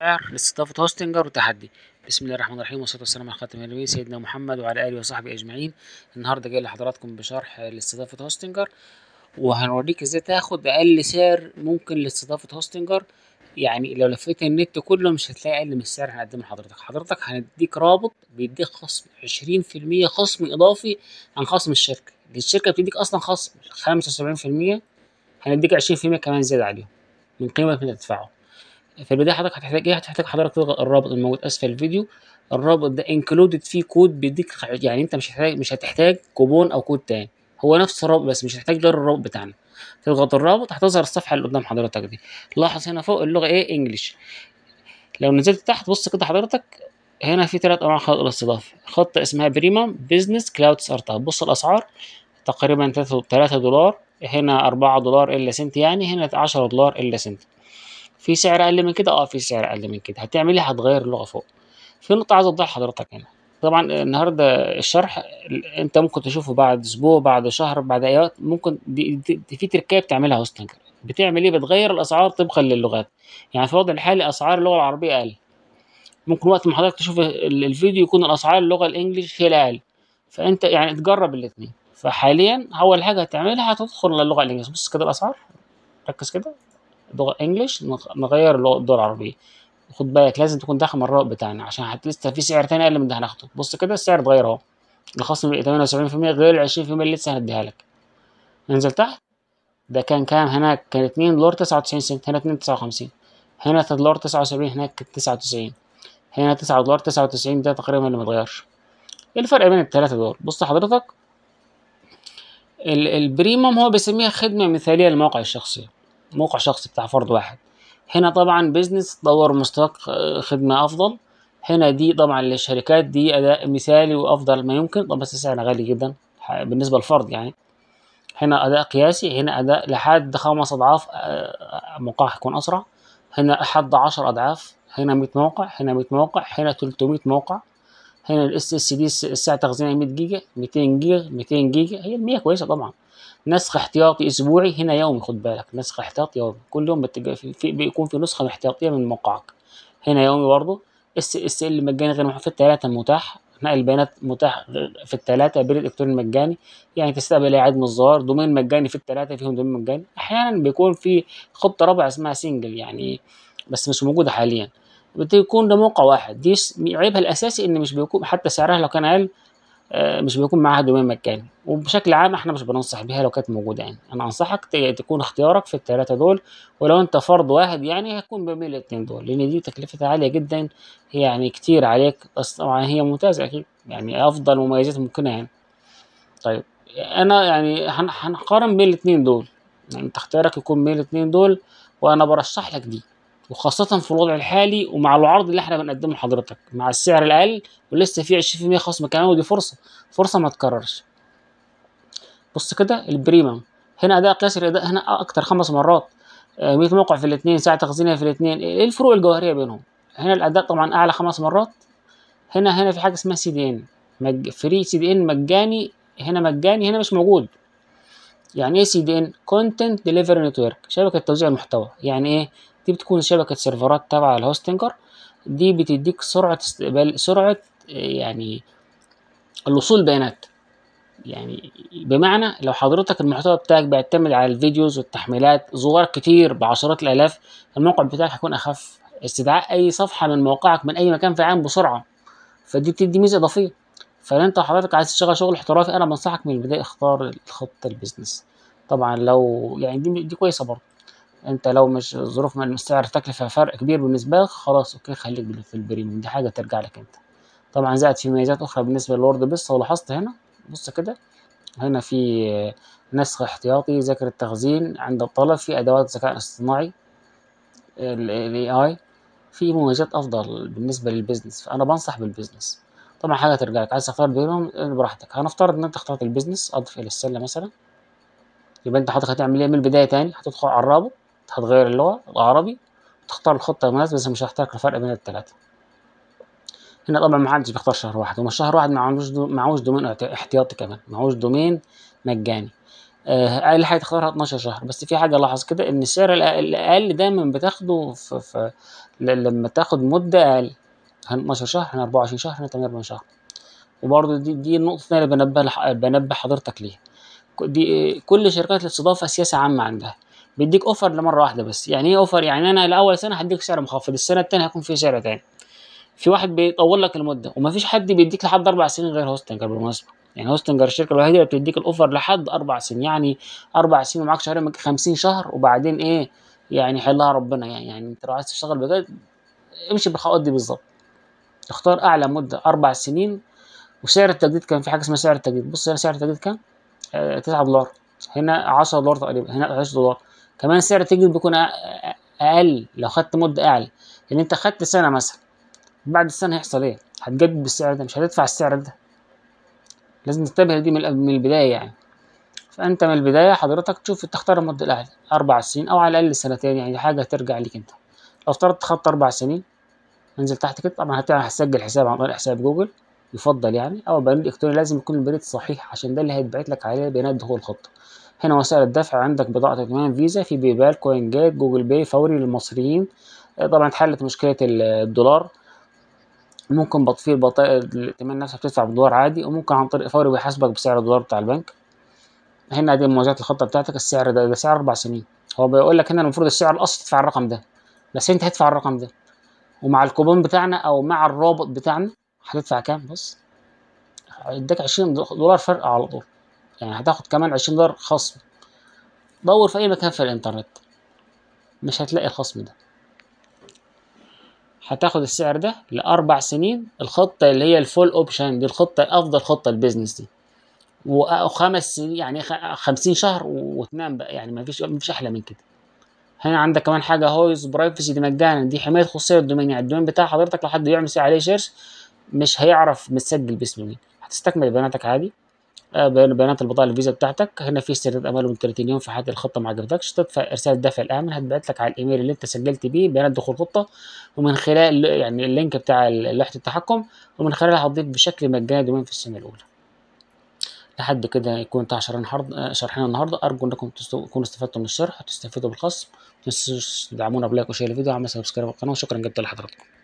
لاستضافة هوستنجر وتحدي بسم الله الرحمن الرحيم والصلاة والسلام على خاتم النبيين سيدنا محمد وعلى آله وصحبه أجمعين النهاردة جاي لحضراتكم بشرح لاستضافة هوستنجر وهنوريك ازاي تاخد أقل سعر ممكن لاستضافة هوستنجر يعني لو لفيت النت كله مش هتلاقي أقل من السعر اللي هنقدمه لحضرتك حضرتك هنديك رابط بيديك خصم عشرين في المية خصم إضافي عن خصم الشركة الشركة بتديك أصلا خصم خمسة وسبعين في المية هنديك عشرين في المية كمان زيادة عليهم من قيمة اللي تدفعه في البداية حضرتك هتحتاج ايه هتحتاج حضرتك تضغط الرابط الموجود اسفل الفيديو الرابط ده انكلودد فيه كود بيديك يعني انت مش هتحتاج مش هتحتاج كوبون او كود تاني هو نفس الرابط بس مش هتحتاج غير الرابط بتاعنا تضغط الرابط هتظهر الصفحة اللي قدام حضرتك دي لاحظ هنا فوق اللغة ايه انجلش لو نزلت تحت بص كده حضرتك هنا في ثلاث انواع خط الاستضافة خطة اسمها بريمم بيزنس كلاود ستارت اب بص الاسعار تقريبا تلاتة دولار هنا أربعة دولار إلا سنت يعني هنا عشرة دولار إلا سنت في سعر اقل من كده اه في سعر اقل من كده هتعمل ايه هتغير اللغه فوق في نقطه عايز اوضحها لحضرتك هنا طبعا النهارده الشرح انت ممكن تشوفه بعد اسبوع بعد شهر بعد اي وقت ممكن دي, دي, دي في تركايه بتعملها هوستنجر بتعمل ايه بتغير الاسعار طبقا للغات يعني في الوضع الحالي اسعار اللغه العربيه اقل ممكن وقت ما حضرتك تشوف الفيديو يكون الاسعار اللغه الانجليش هي الاقل فانت يعني تجرب الاثنين فحاليا اول حاجه هتعملها هتدخل للغه الانجليش بص كده الاسعار ركز كده لغه انجلش نغير اللغه العربيه خد بالك لازم تكون داخل من الرابط بتاعنا عشان حتى لسه في سعر تاني اقل من ده هناخده بص كده السعر اتغير اهو الخصم 78% غير ال 20% اللي لسه هنديها لك انزل تحت ده كان كام هناك كان 2 دولار 99 سنت هنا 2 59 هنا 3 دولار 79 هناك 99 هنا 9 دولار 99 ده تقريبا اللي متغيرش ايه الفرق بين الثلاثه دول بص حضرتك البريموم هو بيسميها خدمه مثاليه للمواقع الشخصيه موقع شخصي بتاع فرد واحد هنا طبعا بيزنس تطور مستواك خدمة أفضل هنا دي طبعا للشركات دي أداء مثالي وأفضل ما يمكن طب بس سعرها غالي جدا بالنسبة للفرد يعني هنا أداء قياسي هنا أداء لحد خمس أضعاف موقعك يكون أسرع هنا لحد عشر أضعاف هنا مية موقع هنا مية موقع هنا تلتمية موقع هنا الاس اس دي السعة تخزينها 100 جيجا 200 جيجا 200 جيجا هي ال 100 كويسة طبعا نسخ احتياطي اسبوعي هنا يومي خد بالك نسخ احتياطي يومي كل يوم بتج... في بيكون في نسخه احتياطيه من موقعك هنا يومي برضه اس اس ال مجاني غير في الثلاثه متاح نقل البيانات متاح في الثلاثه بريد الكتروني مجاني يعني تستقبل اعاده من الظهر دومين مجاني في الثلاثه فيهم دومين مجاني احيانا بيكون في خطه رابعه اسمها سنجل يعني بس مش موجوده حاليا بتكون ده موقع واحد دي عيبها الاساسي ان مش بيكون حتى سعرها لو كان اقل مش بيكون معاها دومين مجاني وبشكل عام احنا مش بننصح بيها لو كانت موجوده يعني انا انصحك تكون اختيارك في الثلاثه دول ولو انت فرد واحد يعني هيكون بين الاثنين دول لان دي تكلفتها عاليه جدا هي يعني كتير عليك بس طبعا هي ممتازه اكيد يعني افضل مميزات ممكنه يعني طيب انا يعني هنقارن بين الاثنين دول يعني انت اختيارك يكون بين الاثنين دول وانا برشح لك دي وخاصة في الوضع الحالي ومع العرض اللي احنا بنقدمه لحضرتك مع السعر الأقل ولسه في 20% خصم كمان ودي فرصة فرصة ما تكررش بص كده البريمم هنا أداء قياسي الأداء هنا أكتر خمس مرات 100 موقع في الاثنين ساعة تخزينها في الاثنين ايه الفروق الجوهرية بينهم هنا الأداء طبعا أعلى خمس مرات هنا هنا في حاجة اسمها سي دي ان مج... فري سي دي ان مجاني هنا مجاني هنا مش موجود يعني ايه سي دي ان كونتنت ديليفري نتورك شبكة توزيع المحتوى يعني ايه دي بتكون شبكة سيرفرات تابعة للهوستنجر دي بتديك سرعة استقبال سرعة يعني الوصول البيانات يعني بمعنى لو حضرتك المحتوى بتاعك بيعتمد على الفيديوز والتحميلات صور كتير بعشرات الالاف الموقع بتاعك هيكون اخف استدعاء اي صفحة من موقعك من اي مكان في العالم بسرعة فدي بتدي ميزة اضافية فانت حضرتك عايز تشتغل شغل احترافي انا بنصحك من البداية اختار الخطة البيزنس طبعا لو يعني دي دي كويسة برضه انت لو مش ظروف من سعر تكلفة فرق كبير بالنسبة لك خلاص اوكي خليك في البريميوم دي حاجة ترجع لك انت طبعا زائد في مميزات اخرى بالنسبة للورد بس لو لاحظت هنا بص كده هنا في نسخ احتياطي ذاكر التخزين عند الطلب في ادوات ذكاء اصطناعي الاي اي في مميزات افضل بالنسبة للبيزنس فانا بنصح بالبيزنس طبعا حاجة ترجع لك عايز تختار بينهم براحتك هنفترض ان انت اخترت البيزنس اضف الى السلة مثلا يبقى انت حضرتك هتعمل ايه من البداية تاني هتدخل على الرابط هتغير اللغة العربي تختار الخطة المناسبة بس مش هختار الفرق بين التلاتة هنا طبعا محدش بيختار شهر واحد وما شهر واحد معهوش دو... معهوش دومين احتياطي كمان معهوش دومين مجاني آه، اقل حاجه تختارها 12 شهر بس في حاجه لاحظ كده ان السعر الأ- الاقل دايما بتاخده في, في ل- لما تاخد مده اقل هنا 12 شهر هنا 24 شهر هنا 48 شهر وبرضه دي دي النقطه الثانيه اللي بنبه لح- بنبه حضرتك ليها ك- دي كل شركات الاستضافه سياسه عامه عندها بيديك اوفر لمره واحده بس يعني ايه اوفر يعني انا لاول سنه هديك سعر مخفض السنه الثانيه هيكون في سعر تاني في واحد بيطول لك المده ومفيش حد بيديك لحد اربع سنين غير هوستنجر بالمناسبه يعني هوستنجر الشركه الوحيده اللي بتديك الاوفر لحد اربع سنين يعني اربع سنين ومعاك شهرين معاك 50 شهر وبعدين ايه يعني حلها ربنا يعني يعني انت لو عايز تشتغل بجد امشي بالخطوات دي بالظبط اختار اعلى مده اربع سنين وسعر التجديد كان في حاجه اسمها سعر التجديد بص هنا سعر التجديد كام؟ آه 9 دولار هنا 10 دولار تقريبا هنا 10 دولار كمان سعر التجديد بيكون أ- أ- اقل لو خدت مده اعلى لان انت خدت سنه مثلا بعد السنه هيحصل ايه؟ هتجدد بالسعر ده مش هتدفع السعر ده لازم تنتبه لدي من من البدايه يعني فانت من البدايه حضرتك تشوف تختار المده الاعلى اربع سنين او على الاقل سنتين يعني دي حاجه ترجع ليك انت لو افترضت خدت اربع سنين انزل تحت كده طبعا هت- هتسجل حساب عن طريق حساب جوجل يفضل يعني او بريد الكتروني لازم يكون البريد صحيح عشان ده اللي هيتبعت لك عليه بيانات دخول الخطه هنا وسائل الدفع عندك بطاقه ائتمان فيزا في بيبال كوين جيت جوجل باي فوري للمصريين آه، طبعا اتحلت مشكله ال- الدولار ممكن بط- في بطاقه الائتمان نفسها بتدفع بالدولار عادي وممكن عن طريق فوري بيحاسبك بسعر الدولار بتاع البنك هنا دي مواجهه الخطه بتاعتك السعر ده ده سعر اربع سنين هو بيقول لك هنا المفروض السعر الاصلي تدفع الرقم ده بس انت هتدفع الرقم ده ومع الكوبون بتاعنا او مع الرابط بتاعنا هتدفع كام بص هيديك 20 دولار فرق على طول يعني هتاخد كمان 20 دولار خصم دور في اي مكان في الانترنت مش هتلاقي الخصم ده هتاخد السعر ده لاربع سنين الخطه اللي هي الفول اوبشن دي الخطه افضل خطه البيزنس دي وخمس سنين يعني خ- 50 شهر وتنام بقى يعني ما فيش ما فيش احلى من كده هنا عندك كمان حاجه هويز برايفسي دي مجانا دي حمايه خصوصيه الدومين يعني الدومين بتاع حضرتك لو حد يعمل عليه سيرش مش هيعرف متسجل باسم مين هتستكمل بياناتك عادي آه، بيان- بيانات البطاقه الفيزا بتاعتك هنا في استرداد امل من 30 يوم في حاله الخطه ما عجبتكش تدفع ارسال الدفع الامن هتبعت لك على الايميل اللي انت سجلت بيه بيانات دخول الخطه ومن خلال يعني اللينك بتاع لوحه التحكم ومن خلالها هتضيف بشكل مجاني دومين في السنه الاولى لحد كده يكون انتهى شرحنا النهارده شرحنا النهارده ارجو انكم تستو- تكونوا استفدتوا من الشرح وتستفيدوا بالخصم ما تنسوش تدعمونا بلايك وشير الفيديو وعمل سبسكرايب القناه وشكرا جدا لحضراتكم